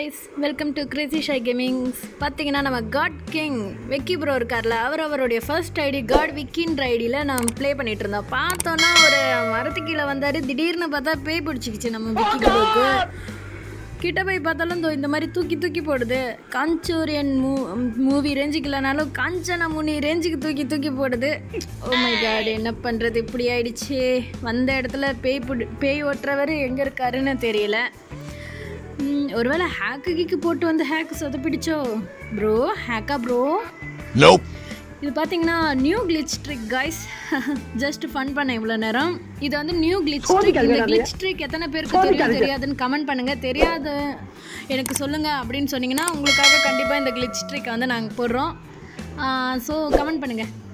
Guys welcome to crazy shy gamings பார்த்தீங்கன்னா நம்ம God king வெக்கி bro இருக்கார்ல அவர் அவருடைய ஃபர்ஸ்ட் ஐடி காட் விக்கின்ற ஐடியில் நம்ம ப்ளே பண்ணிட்டு இருந்தோம் பார்த்தோன்னா ஒரு மரத்து கீழே வந்தார் திடீர்னு பார்த்தா பேய் பிடிச்சிக்கிச்சு நம்ம விக்கி ப்ரோவுக்கு கிட்ட போய் பார்த்தாலும் இதோ இந்த மாதிரி தூக்கி தூக்கி போடுது காஞ்சூரியன் மூ மூவி ரேஞ்சுக்கு இல்லைனாலும் காஞ்சனா முனி ரேஞ்சுக்கு தூக்கி தூக்கி போடுது ஓ மை காட் என்ன பண்ணுறது இப்படி ஆயிடுச்சு வந்த இடத்துல பேய் புடி பேய் ஓட்டுறவர் எங்கே இருக்காருன்னு தெரியல ம், ஒருவேளை ஹேக்கு கீக்கு போட்டு வந்து ஹேக்கு சொதப்பிடிச்சோ ப்ரோ ஹேக்கா ப்ரோ Nope. இது பார்த்தீங்கன்னா new glitch trick guys just fun பண்ணேன் இவ்வளோ நேரம் இது வந்து நியூ கிளிச் ட்ரிக் இந்த கிளிச் ட்ரிக் எத்தனை பேருக்கு தெரியும் தெரியாதுன்னு கமெண்ட் பண்ணுங்க தெரியாது எனக்கு சொல்லுங்க அப்படின்னு சொன்னீங்கன்னா உங்களுக்காக கண்டிப்பாக இந்த கிளிச் ட்ரிக் வந்து நாங்கள் போடுறோம் ஸோ கமெண்ட் பண்ணுங்க